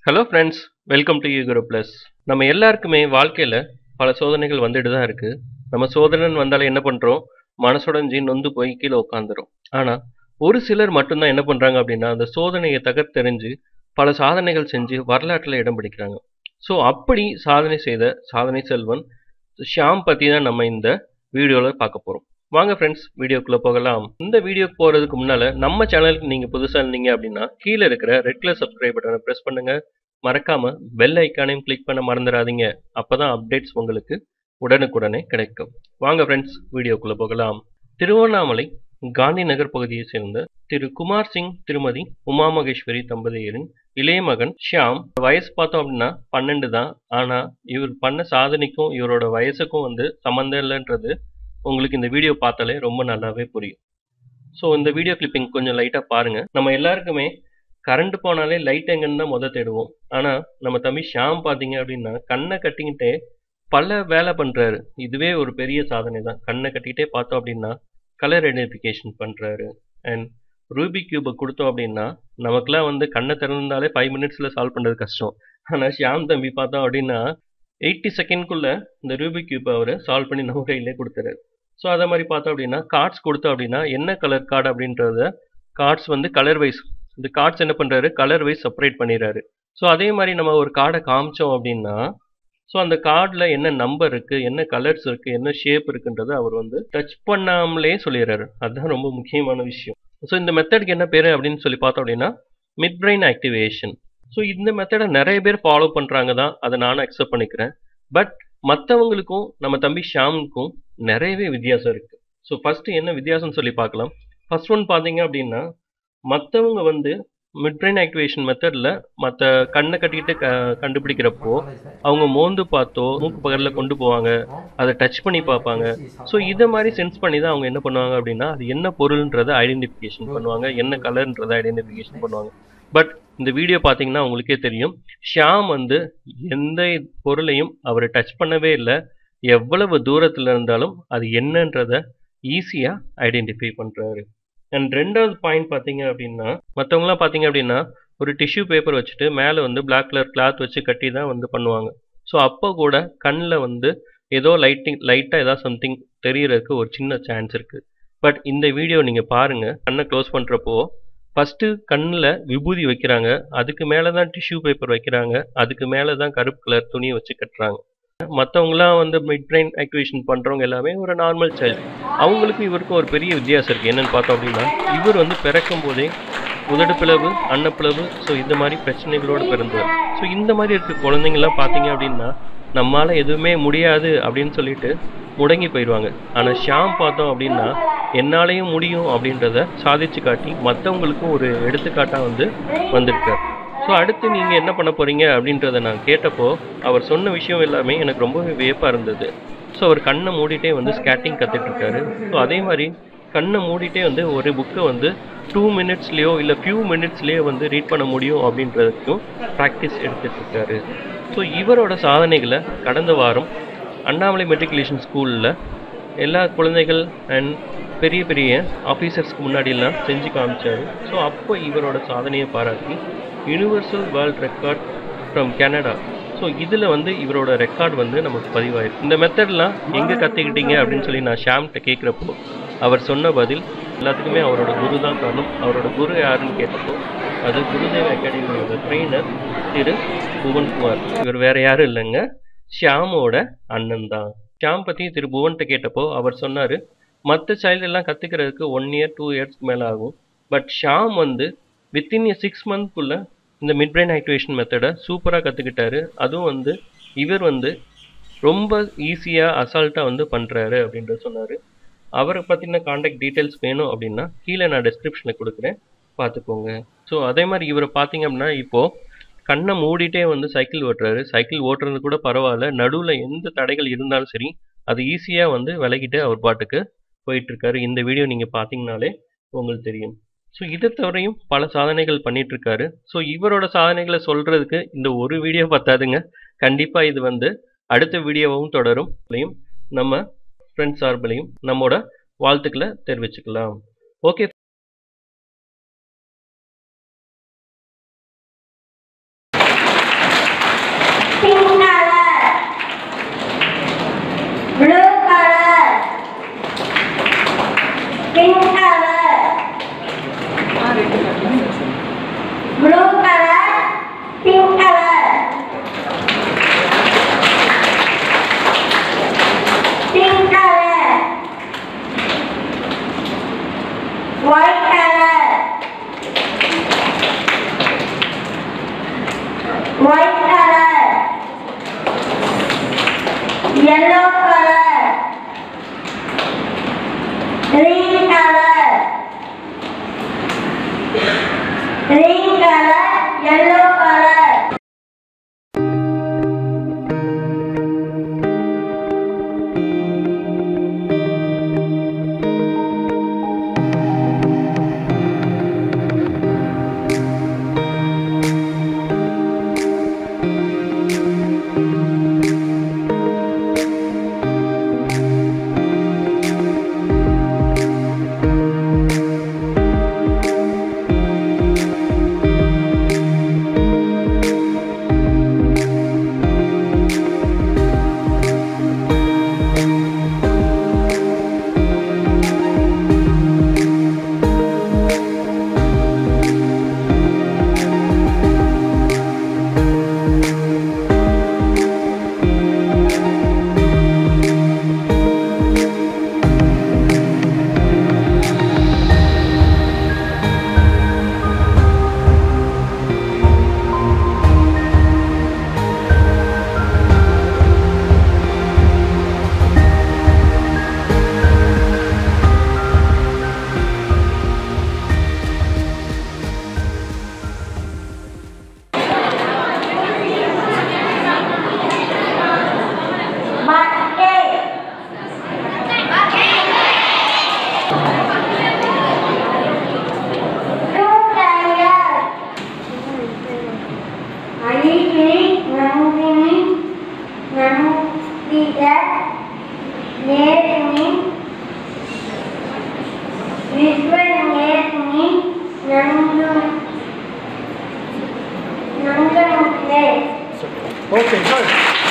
Hello friends welcome to யூகரோ plus நம்ம எல்லாருக்குமே வாழ்க்கையில் பல சோதனைகள் வந்துட்டு தான் இருக்குது நம்ம சோதனைன்னு வந்தாலே என்ன பண்ணுறோம் மனசுடைஞ்சி நொந்து போய் கீழே உட்காந்துரும் ஆனால் ஒரு சிலர் மட்டும்தான் என்ன பண்ணுறாங்க அப்படின்னா அந்த சோதனையை தகர்த்தெறிஞ்சு பல சாதனைகள் செஞ்சு வரலாற்றில் இடம் பிடிக்கிறாங்க ஸோ அப்படி சாதனை செய்த சாதனை செல்வன் ஷியாம் பற்றி தான் நம்ம இந்த வீடியோவில் பார்க்க போகிறோம் வாங்க ஃப்ரெண்ட்ஸ் வீடியோக்குள்ளே போகலாம் இந்த வீடியோக்கு போகிறதுக்கு முன்னால் நம்ம சேனலுக்கு நீங்கள் புதுசாக இருந்தீங்க அப்படின்னா கீழே இருக்கிற ரெட் கலர் சப்ஸ்கிரைப் பட்டனை ப்ரெஸ் பண்ணுங்கள் மறக்காமல் பெல் ஐக்கானையும் கிளிக் பண்ண மறந்துடாதீங்க அப்போ தான் அப்டேட்ஸ் உங்களுக்கு உடனுக்குடனே கிடைக்கும் வாங்க ஃப்ரெண்ட்ஸ் வீடியோக்குள்ளே போகலாம் திருவண்ணாமலை காந்தி நகர் பகுதியை சேர்ந்த திரு குமார் சிங் திருமதி உமா மகேஸ்வரி தம்பதியரின் இளைய மகன் ஷியாம் வயசு பார்த்தோம் அப்படின்னா பன்னெண்டு தான் ஆனால் இவர் பண்ண சாதனைக்கும் இவரோட வயசுக்கும் வந்து சம்மந்தம் இல்லைன்றது உங்களுக்கு இந்த வீடியோ பார்த்தாலே ரொம்ப நல்லாவே புரியும் ஸோ இந்த வீடியோ கிளிப்பிங் கொஞ்சம் லைட்டாக பாருங்கள் நம்ம எல்லாருக்குமே கரண்ட் போனாலே லைட் எங்கன்னு தான் முத தேடுவோம் ஆனால் நம்ம தம்பி ஷாம் பார்த்தீங்க அப்படின்னா கண்ணை கட்டிக்கிட்டே பல வேலை பண்ணுறாரு இதுவே ஒரு பெரிய சாதனை தான் கண்ணை கட்டிக்கிட்டே பார்த்தோம் அப்படின்னா கலர் ஐடென்டிஃபிகேஷன் பண்ணுறாரு அண்ட் ரூபி கியூபை கொடுத்தோம் அப்படின்னா நமக்குலாம் வந்து கண்ணை திறந்தாலே ஃபைவ் மினிட்ஸில் சால்வ் பண்ணுறது கஷ்டம் ஆனால் ஷியாம் தம்பி பார்த்தோம் அப்படின்னா எயிட்டி செகண்ட்குள்ளே இந்த ரூபி கியூப் அவர் சால்வ் பண்ணி நம்ம கையிலே கொடுத்துறாரு ஸோ அதை மாதிரி பார்த்தோம் அப்படின்னா கார்ட்ஸ் கொடுத்தோம் அப்படின்னா என்ன கலர் கார்டு அப்படின்றத கார்ட்ஸ் வந்து கலர் வைஸ் இந்த கார்ட்ஸ் என்ன பண்ணுறாரு கலர் வைஸ் செப்பரேட் பண்ணிடுறாரு ஸோ அதே மாதிரி நம்ம ஒரு கார்டை காமிச்சோம் அப்படின்னா ஸோ அந்த கார்டில் என்ன நம்பர் இருக்குது என்ன கலர்ஸ் இருக்குது என்ன ஷேப் இருக்குன்றதை அவர் வந்து டச் பண்ணாமலே சொல்லிடுறாரு அதுதான் ரொம்ப முக்கியமான விஷயம் ஸோ இந்த மெத்தடுக்கு என்ன பேர் அப்படின்னு சொல்லி பார்த்தோம் அப்படின்னா மிட் பிரெயின் ஆக்டிவேஷன் ஸோ இந்த மெத்தடை நிறைய பேர் ஃபாலோ பண்ணுறாங்க தான் அதை நானும் அக்செப்ட் பண்ணிக்கிறேன் பட் மற்றவங்களுக்கும் நம்ம தம்பி ஷாமுக்கும் நிறையவே வித்தியாசம் இருக்குது ஸோ ஃபஸ்ட்டு என்ன வித்தியாசம்னு சொல்லி பார்க்கலாம் ஃபர்ஸ்ட் ஒன் பார்த்தீங்க அப்படின்னா மற்றவங்க வந்து மிட் பிரெயின் ஆக்டிவேஷன் மெத்தடில் மற்ற கண்ணை கட்டிக்கிட்டு க கண்டுபிடிக்கிறப்போ அவங்க மோந்து பார்த்தோ மூக்கு பக்கத்தில் கொண்டு போவாங்க அதை டச் பண்ணி பார்ப்பாங்க ஸோ இதை மாதிரி சென்ஸ் பண்ணி தான் அவங்க என்ன பண்ணுவாங்க அப்படின்னா அது என்ன பொருள்ன்றதை ஐடென்டிஃபிகேஷன் பண்ணுவாங்க என்ன கலர்ன்றதை ஐடென்டிஃபிகேஷன் பண்ணுவாங்க பட் இந்த வீடியோ பார்த்தீங்கன்னா உங்களுக்கே தெரியும் ஷியாம் வந்து எந்த பொருளையும் அவர் டச் பண்ணவே இல்லை எவ்வளவு தூரத்தில் இருந்தாலும் அது என்னன்றத ஈஸியாக ஐடென்டிஃபை பண்ணுறாரு அண்ட் ரெண்டாவது பாயிண்ட் பார்த்தீங்க அப்படின்னா மற்றவங்களாம் பார்த்தீங்க அப்படின்னா ஒரு டிஷ்யூ பேப்பர் வச்சுட்டு மேலே வந்து பிளாக் கலர் கிளாத் வச்சு கட்டி தான் வந்து பண்ணுவாங்க ஸோ அப்போ கூட கண்ணில் வந்து ஏதோ லைட்டிங் லைட்டாக ஏதாவது சம்திங் தெரியறதுக்கு ஒரு சின்ன சான்ஸ் இருக்குது பட் இந்த வீடியோ நீங்கள் பாருங்கள் கண்ணை க்ளோஸ் பண்ணுறப்போ ஃபஸ்ட்டு கண்ணில் விபூதி வைக்கிறாங்க அதுக்கு மேலே தான் டிஷ்யூ பேப்பர் வைக்கிறாங்க அதுக்கு மேலே தான் கருப்பு கலர் துணியை வச்சு கட்டுறாங்க மற்றவங்களாம் வந்து மிட் பிரெயின் ஆக்டிவேஷன் பண்ணுறவங்க எல்லாமே ஒரு நார்மல் சைல்டு அவங்களுக்கும் இவருக்கும் ஒரு பெரிய வித்தியாசம் இருக்குது என்னென்னு பார்த்தோம் அப்படின்னா இவர் வந்து பிறக்கும் போதே உதடு பிளவு அன்னப்பிளவு ஸோ இந்த மாதிரி பிரச்சனைகளோடு பிறந்தவர் ஸோ இந்த மாதிரி இருக்க குழந்தைங்கள்லாம் பார்த்தீங்க அப்படின்னா நம்மளால் எதுவுமே முடியாது அப்படின்னு சொல்லிட்டு முடங்கி போயிடுவாங்க ஆனால் ஷாம் பார்த்தோம் அப்படின்னா என்னாலேயும் முடியும் அப்படின்றத சாதிச்சு காட்டி மற்றவங்களுக்கும் ஒரு எடுத்துக்காட்டாக வந்து வந்திருக்கார் ஸோ அடுத்து நீங்கள் என்ன பண்ண போகிறீங்க அப்படின்றத நான் கேட்டப்போ அவர் சொன்ன விஷயம் எல்லாமே எனக்கு ரொம்பவே வியப்பாக இருந்தது ஸோ அவர் கண்ணை மூடிட்டே வந்து ஸ்கேட்டிங் கற்றுட்ருக்காரு ஸோ அதே மாதிரி கண்ணை மூடிட்டே வந்து ஒரு புக்கை வந்து டூ மினிட்ஸ்லேயோ இல்லை ஃபியூ மினிட்ஸ்லேயோ வந்து ரீட் பண்ண முடியும் அப்படின்றதுக்கும் ப்ராக்டிஸ் எடுத்துட்ருக்காரு ஸோ இவரோட சாதனைகளை கடந்த வாரம் அண்ணாமலை மெட்ரிகுலேஷன் ஸ்கூலில் எல்லா குழந்தைகள் அண்ட் பெரிய பெரிய ஆஃபீஸர்ஸ்க்கு முன்னாடியெல்லாம் செஞ்சு காமிச்சார் ஸோ அப்போ இவரோட சாதனையை பாராட்டி universal world record from Canada so இதில் வந்து இவரோட ரெக்கார்ட் வந்து நமக்கு பதிவாயிருக்கு இந்த மெத்தட்லாம் எங்கே கற்றுக்கிட்டீங்க அப்படின்னு சொல்லி நான் ஷாம்கிட்ட கேட்குறப்போ அவர் சொன்ன பதில் எல்லாத்துக்குமே அவரோட குரு தான் காரணம் அவரோட குரு யாருன்னு கேட்டப்போ அது குருதேவ் அகாடமியோட ட்ரெயினர் திரு புவன்குமார் இவர் வேற யாரும் இல்லைங்க ஷியாமோட அண்ணன் தான் ஷியாம் பற்றி திரு புவன்கிட்ட கேட்டப்போ அவர் சொன்னார் மற்ற சைல்டு எல்லாம் கற்றுக்கிறதுக்கு ஒன் இயர் டூ இயர்ஸ்க்கு மேலே ஆகும் பட் ஷாம் வந்து வித்தின் எ சிக்ஸ் மந்த்க்குள்ளே இந்த மிட் பிரெயின் ஆக்டிவேஷன் மெத்தடை சூப்பராக கற்றுக்கிட்டாரு அதுவும் வந்து இவர் வந்து ரொம்ப ஈஸியாக அசால்ட்டாக வந்து பண்ணுறாரு அப்படின்ற சொன்னார் அவரை பற்றின காண்டாக்ட் டீட்டெயில்ஸ் வேணும் அப்படின்னா கீழே நான் டிஸ்கிரிப்ஷனில் கொடுக்குறேன் பார்த்துக்கோங்க ஸோ அதே மாதிரி இவரை பார்த்தீங்க அப்படின்னா இப்போது கண்ணை மூடிட்டே வந்து சைக்கிள் ஓட்டுறாரு சைக்கிள் ஓட்டுறது கூட பரவாயில்ல நடுவில் எந்த தடைகள் இருந்தாலும் சரி அது ஈஸியாக வந்து விலகிட்டு அவர் பாட்டுக்கு போயிட்டுருக்காரு இந்த வீடியோ நீங்கள் பார்த்தீங்கனாலே உங்களுக்கு தெரியும் ஸோ இதை தவிரையும் பல சாதனைகள் பண்ணிட்டு இருக்காரு ஸோ இவரோட சாதனைகளை சொல்றதுக்கு இந்த ஒரு வீடியோ பத்தாதுங்க கண்டிப்பாக இது வந்து அடுத்த வீடியோவும் தொடரும் நம்ம ஃப்ரெண்ட்ஸ் சார்பிலையும் நம்மோட வாழ்த்துக்களை தெரிவிச்சுக்கலாம் okay pink color, blue color, pink color, blue color, pink color, pink color, white color, white color, yellow color, green color, green color, yellow color. Bucket. Two tigers. அழிகிரி நந்தினி நம்பித நேர்மி விஸ்வ நேர்மி நந்து நங்கமுலே Okay, good.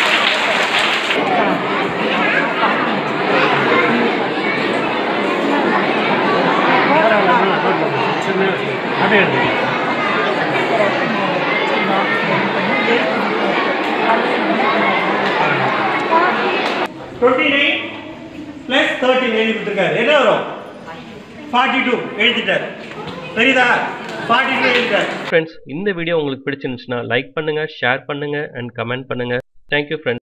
அப்படியே டுவெண்ட்டி நைன் ப்ளஸ் தேர்ட்டின் எழுதி கொடுத்துருக்காரு என்ன வரும் ஃபார்ட்டி டூ எழுதிட்டார் சரிதா ஃபார்ட்டி டூ எழுதிட்டார் ஃப்ரெண்ட்ஸ் இந்த வீடியோ உங்களுக்கு பிடிச்சிருந்துச்சுன்னா லைக் பண்ணுங்க ஷேர் பண்ணுங்க அண்ட் கமெண்ட் பண்ணுங்க தேங்க்யூ ஃப்ரெண்ட்ஸ்